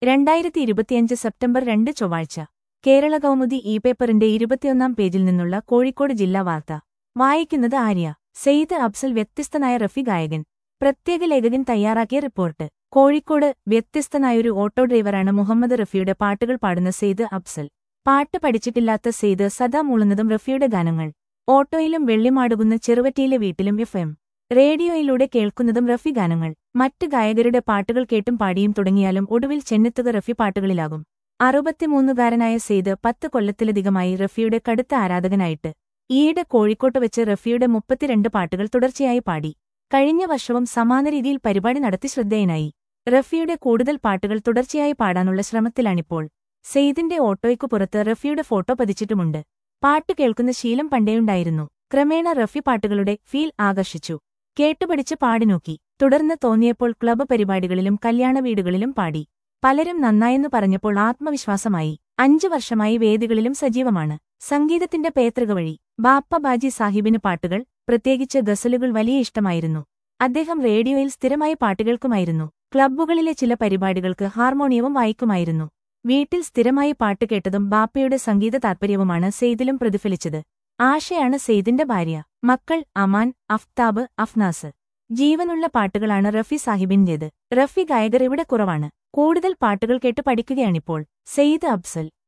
രണ്ടായിരത്തി ഇരുപത്തിയഞ്ച് സെപ്റ്റംബർ രണ്ട് ചൊവ്വാഴ്ച കേരള കൗമുദി ഇ പേപ്പറിന്റെ ഇരുപത്തിയൊന്നാം പേജിൽ നിന്നുള്ള കോഴിക്കോട് ജില്ലാ വാർത്ത വായിക്കുന്നത് ആര്യ സെയ്ദ് അഫ്സൽ വ്യത്യസ്തനായ റഫി ഗായകൻ പ്രത്യേക ലേഖകൻ തയ്യാറാക്കിയ റിപ്പോർട്ട് കോഴിക്കോട് വ്യത്യസ്തനായൊരു ഓട്ടോ ഡ്രൈവറാണ് മുഹമ്മദ് റഫിയുടെ പാട്ടുകൾ പാടുന്ന സെയ്ദ് അഫ്സൽ പാട്ട് പഠിച്ചിട്ടില്ലാത്ത സെയ്ദ് സദാ മൂളുന്നതും റഫിയുടെ ഗാനങ്ങൾ ഓട്ടോയിലും വെള്ളിമാടുകുന്ന ചെറുവറ്റിയിലെ വീട്ടിലും എഫ് എം റേഡിയോയിലൂടെ കേൾക്കുന്നതും റഫി ഗാനങ്ങൾ മറ്റ് ഗായകരുടെ പാട്ടുകൾ കേട്ടും പാടിയും തുടങ്ങിയാലും ഒടുവിൽ ചെന്നെത്തുക റഫി പാട്ടുകളിലാകും അറുപത്തിമൂന്നുകാരനായ സെയ്ദ് പത്ത് കൊല്ലത്തിലധികമായി റഫിയുടെ കടുത്ത ആരാധകനായിട്ട് ഈയിടെ കോഴിക്കോട്ട് വെച്ച് റഫിയുടെ മുപ്പത്തിരണ്ട് പാട്ടുകൾ തുടർച്ചയായി പാടി കഴിഞ്ഞ വർഷവും സമാന രീതിയിൽ പരിപാടി നടത്തി ശ്രദ്ധേയനായി റഫിയുടെ കൂടുതൽ പാട്ടുകൾ തുടർച്ചയായി പാടാനുള്ള ശ്രമത്തിലാണിപ്പോൾ സെയ്ദിന്റെ ഓട്ടോയ്ക്കു പുറത്ത് റഫിയുടെ ഫോട്ടോ പതിച്ചിട്ടുമുണ്ട് പാട്ട് കേൾക്കുന്ന ശീലം പണ്ടേയുണ്ടായിരുന്നു ക്രമേണ റഫി പാട്ടുകളുടെ ഫീൽ ആകർഷിച്ചു കേട്ടുപഠിച്ച് പാടി നോക്കി തുടർന്ന് തോന്നിയപ്പോൾ ക്ലബ്ബ് പരിപാടികളിലും കല്യാണ വീടുകളിലും പാടി പലരും നന്നായെന്നു പറഞ്ഞപ്പോൾ ആത്മവിശ്വാസമായി അഞ്ചു വർഷമായി വേദികളിലും സജീവമാണ് സംഗീതത്തിന്റെ പേതൃക വഴി ബാപ്പ ബാജി സാഹിബിന് പാട്ടുകൾ പ്രത്യേകിച്ച് ഗസലുകൾ വലിയ ഇഷ്ടമായിരുന്നു അദ്ദേഹം റേഡിയോയിൽ സ്ഥിരമായി പാട്ടുകേൾക്കുമായിരുന്നു ക്ലബ്ബുകളിലെ ചില പരിപാടികൾക്ക് ഹാർമോണിയവും വായിക്കുമായിരുന്നു വീട്ടിൽ സ്ഥിരമായി പാട്ട് കേട്ടതും ബാപ്പയുടെ സംഗീത താൽപര്യവുമാണ് സെയ്ദിലും പ്രതിഫലിച്ചത് ആഷയാണ് സെയ്ദിന്റെ ഭാര്യ മക്കൾ അമാൻ അഫ്താബ് അഫ്നാസ് ജീവനുള്ള പാട്ടുകളാണ് റഫി സാഹിബിന്റേത് റഫി ഗായകർ ഇവിടെ കുറവാണ് കൂടുതൽ പാട്ടുകൾ കേട്ട് പഠിക്കുകയാണിപ്പോൾ സെയ്ദ് അഫ്സൽ